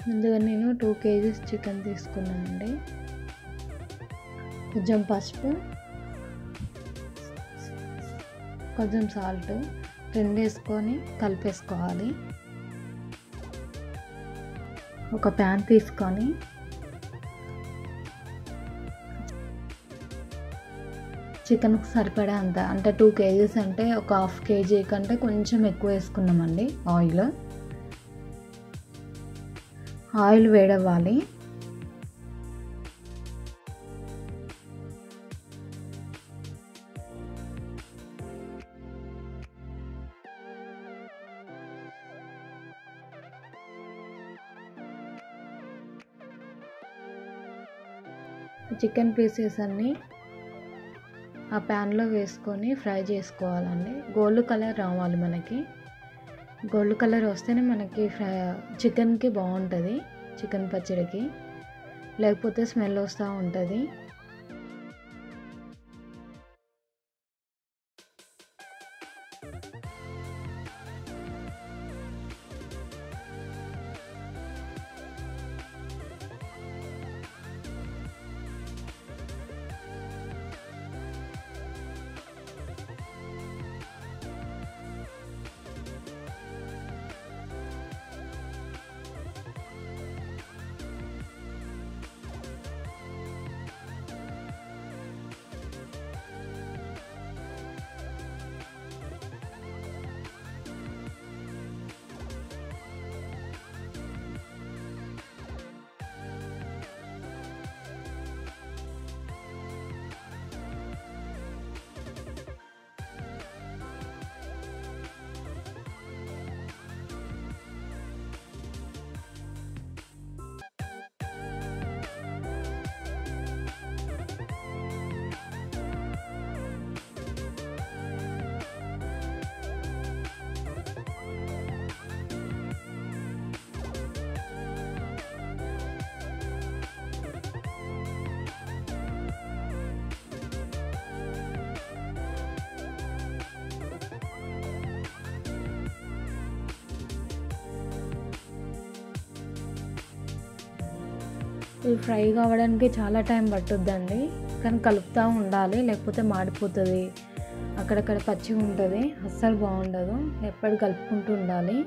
ముందుగా నేను two kgs chicken తీసుకున్నానండి కొంచెం పసుపు కొంచెం సాల్ట్ రెండు వేసుకొని కలిపేసుకోవాలి ఒక ప్యాన్ తీసుకొని చికెన్కి సరిపడా అంత అంటే టూ కేజీస్ అంటే ఒక హాఫ్ కేజీ కంటే కొంచెం ఎక్కువ వేసుకున్నామండి ఆయిల్ ఆయిల్ వేడవ్వాలి చికెన్ పీసెస్ అన్నీ ఆ ప్యాన్లో వేసుకొని ఫ్రై చేసుకోవాలండి గోల్డ్ కలర్ రావాలి మనకి గోల్డ్ కలర్ వస్తేనే మనకి ఫ్రై చికెన్కి బాగుంటుంది చికెన్ పచ్చడికి లేకపోతే స్మెల్ వస్తూ ఉంటుంది ఇది ఫ్రై కావడానికి చాలా టైం పట్టుద్దండి కానీ కలుపుతూ ఉండాలి లేకపోతే మాడిపోతుంది అక్కడక్కడ పచ్చి ఉంటుంది అస్సలు బాగుండదు ఎప్పటి కలుపుకుంటూ ఉండాలి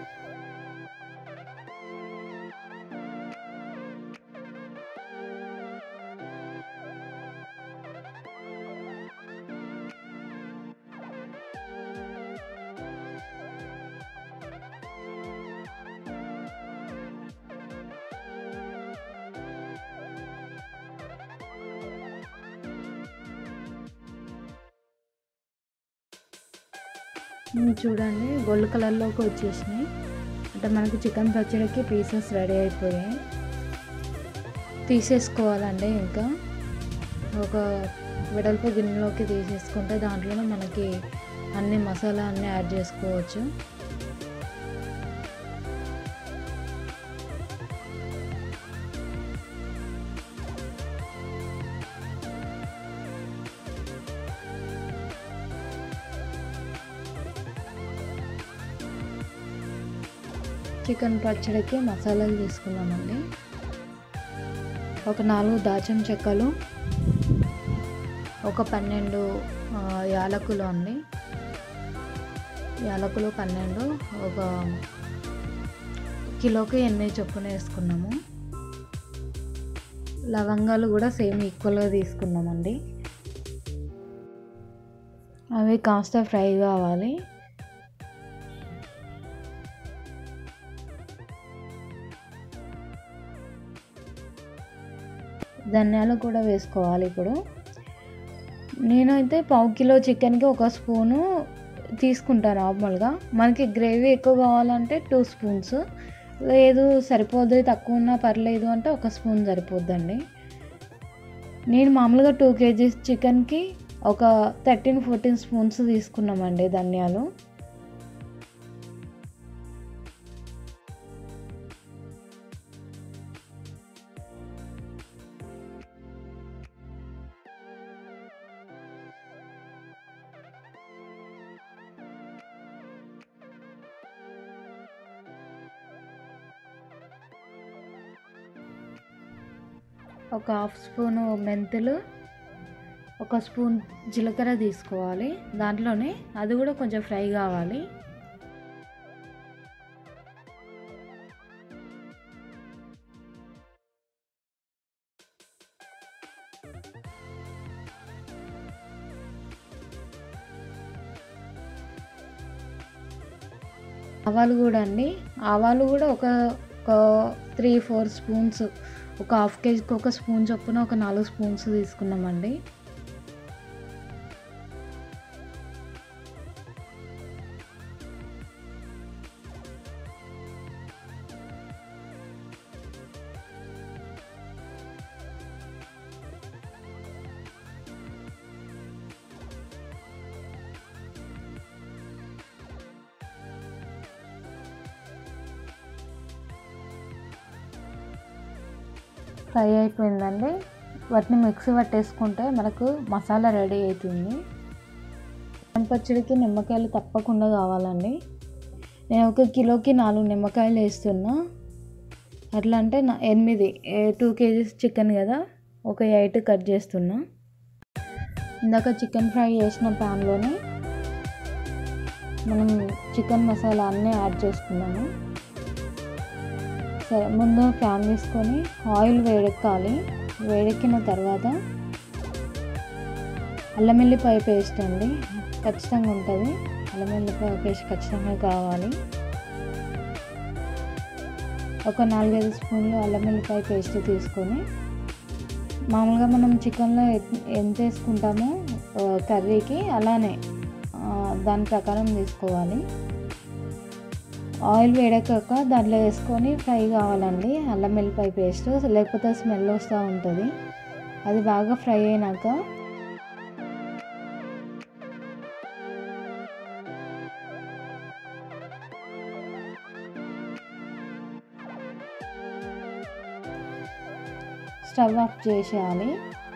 ఉమ్, చూడండి గోల్డ్ కలర్లోకి వచ్చేసినాయి అంటే మనకి చికెన్ పచ్చడికి పీసెస్ రెడీ అయిపోయాయి తీసేసుకోవాలండి ఇంకా ఒక వెడల్పు గిన్నెలోకి తీసేసుకుంటే దాంట్లోనే మనకి అన్ని మసాలా అన్నీ యాడ్ చేసుకోవచ్చు చికెన్ పచ్చడికి మసాలాలు తీసుకున్నామండి ఒక నాలుగు దాచిన చెక్కలు ఒక పన్నెండు ఆ, యాలకులు అండి యాలకులు పన్నెండు ఒక కిలోకి ఎనిమిది చొప్పున వేసుకున్నాము లవంగాలు కూడా సేమ్ ఈక్వల్గా తీసుకున్నామండి అవి కాస్త ఫ్రై కావాలి ధనియాలు కూడా వేసుకోవాలి ఇప్పుడు నేనైతే పావు కిలో చికెన్కి ఒక స్పూను తీసుకుంటాను నార్మల్గా మనకి గ్రేవీ ఎక్కువ కావాలంటే టూ స్పూన్స్ లేదు సరిపోదు తక్కువ ఉన్నా పర్లేదు అంటే ఒక స్పూన్ సరిపోద్దండి నేను మామూలుగా టూ కేజీస్ చికెన్కి ఒక థర్టీన్ ఫోర్టీన్ స్పూన్స్ తీసుకున్నామండి ధనియాలు ఒక హాఫ్ స్పూను మెంతులు ఒక స్పూన్ జీలకర్ర తీసుకోవాలి దాంట్లోనే అది కూడా కొంచెం ఫ్రై కావాలి ఆవాలు కూడా అండి ఆవాలు కూడా ఒక ఒక త్రీ ఫోర్ స్పూన్స్ ఒక హాఫ్ కేజీకి ఒక స్పూన్ చొప్పున ఒక నాలుగు స్పూన్స్ తీసుకున్నామండి ఫ్రై అయిపోయిందండి వాటిని మిక్సీ పట్టేసుకుంటే మనకు మసాలా రెడీ అవుతుంది చికెన్ పచ్చడికి నిమ్మకాయలు తప్పకుండా కావాలండి నేను ఒక కిలోకి నాలుగు నిమ్మకాయలు వేస్తున్నా అట్లా అంటే నా ఎనిమిది టూ కేజీస్ చికెన్ కదా ఒక ఎయిట్ కట్ చేస్తున్నా ఇందాక చికెన్ ఫ్రై చేసిన ప్యాన్లోనే మనం చికెన్ మసాలా అన్నీ యాడ్ చేసుకున్నాము సరే ముందు ప్యాన్ తీసుకొని ఆయిల్ వేడెక్కాలి వేడెక్కిన తర్వాత అల్లం వెల్లిపాయ పేస్ట్ అండి ఖచ్చితంగా ఉంటుంది అల్లం వెల్లిపాయ పేస్ట్ ఖచ్చితంగా కావాలి ఒక నాలుగైదు స్పూన్లు అల్లం వెల్లిపాయ పేస్ట్ తీసుకొని మామూలుగా మనం చికెన్లో ఎంత వేసుకుంటామో కర్రీకి అలానే దాని ప్రకారం తీసుకోవాలి ఆయిల్ వేడెక్కాక దాంట్లో వేసుకొని ఫ్రై కావాలండి అల్లం వెల్లిపాయ పేస్ట్ లేకపోతే స్మెల్ వస్తూ ఉంటుంది అది బాగా ఫ్రై అయినాక స్టవ్ ఆఫ్ చేసేయాలి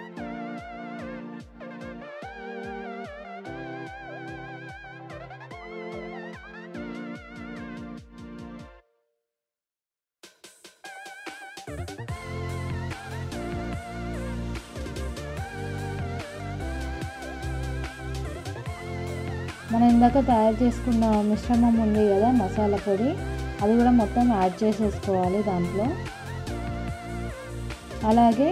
మనం ఇందాక తయారు చేసుకున్న మిశ్రమం ఉంది కదా మసాలా పొడి అది కూడా మొత్తం యాడ్ చేసేసుకోవాలి దాంట్లో అలాగే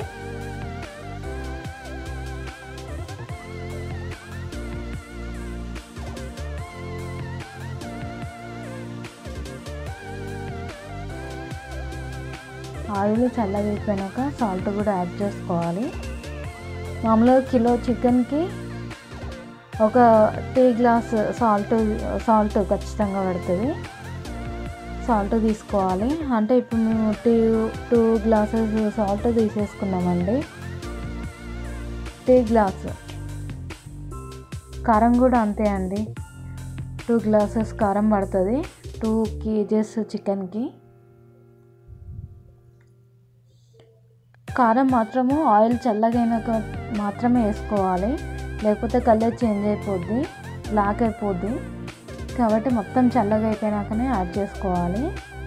ఆయిల్ చల్లగైపోయినాక సాల్ట్ కూడా యాడ్ చేసుకోవాలి మామూలుగా కిలో చికెన్కి ఒక టీ గ్లాస్ సాల్ట్ సాల్ట్ ఖచ్చితంగా పడుతుంది సాల్ట్ తీసుకోవాలి అంటే ఇప్పుడు మేము టీ టూ గ్లాసెస్ సాల్ట్ తీసేసుకున్నామండి టీ గ్లాస్ కారం కూడా అంతే అండి టూ గ్లాసెస్ కారం పడుతుంది టూ కేజెస్ చికెన్కి కారం మాత్రము ఆయిల్ చల్లగైనాక మాత్రమే వేసుకోవాలి లేకపోతే కలర్ చేంజ్ అయిపోద్ది బ్లాక్ అయిపోద్ది కాబట్టి మొత్తం చల్లగా అయిపోయినాకనే యాడ్ చేసుకోవాలి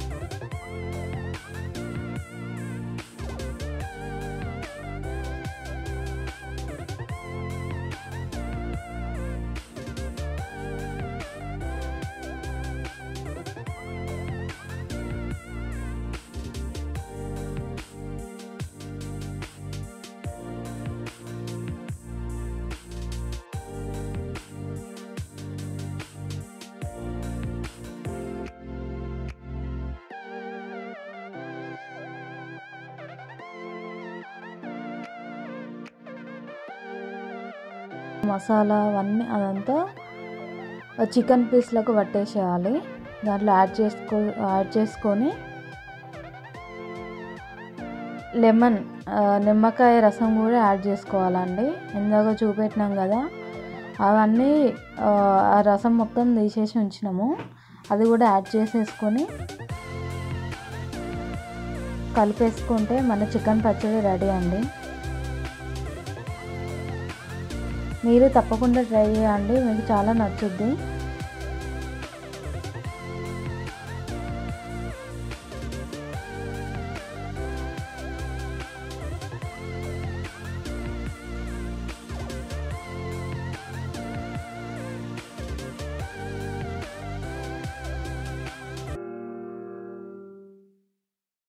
మసాలా అవన్నీ అదంతా చికెన్ పీస్లకు పట్టేసేయాలి దాంట్లో యాడ్ చేసుకో యాడ్ చేసుకొని లెమన్ నిమ్మకాయ రసం కూడా యాడ్ చేసుకోవాలండి ఇందాక చూపెట్టినాం కదా అవన్నీ ఆ రసం మొత్తం తీసేసి ఉంచినాము అది కూడా యాడ్ చేసేసుకొని కలిపేసుకుంటే మన చికెన్ పచ్చడి రెడీ అండి మీరు తప్పకుండా ట్రై చేయండి మీకు చాలా నచ్చుద్ది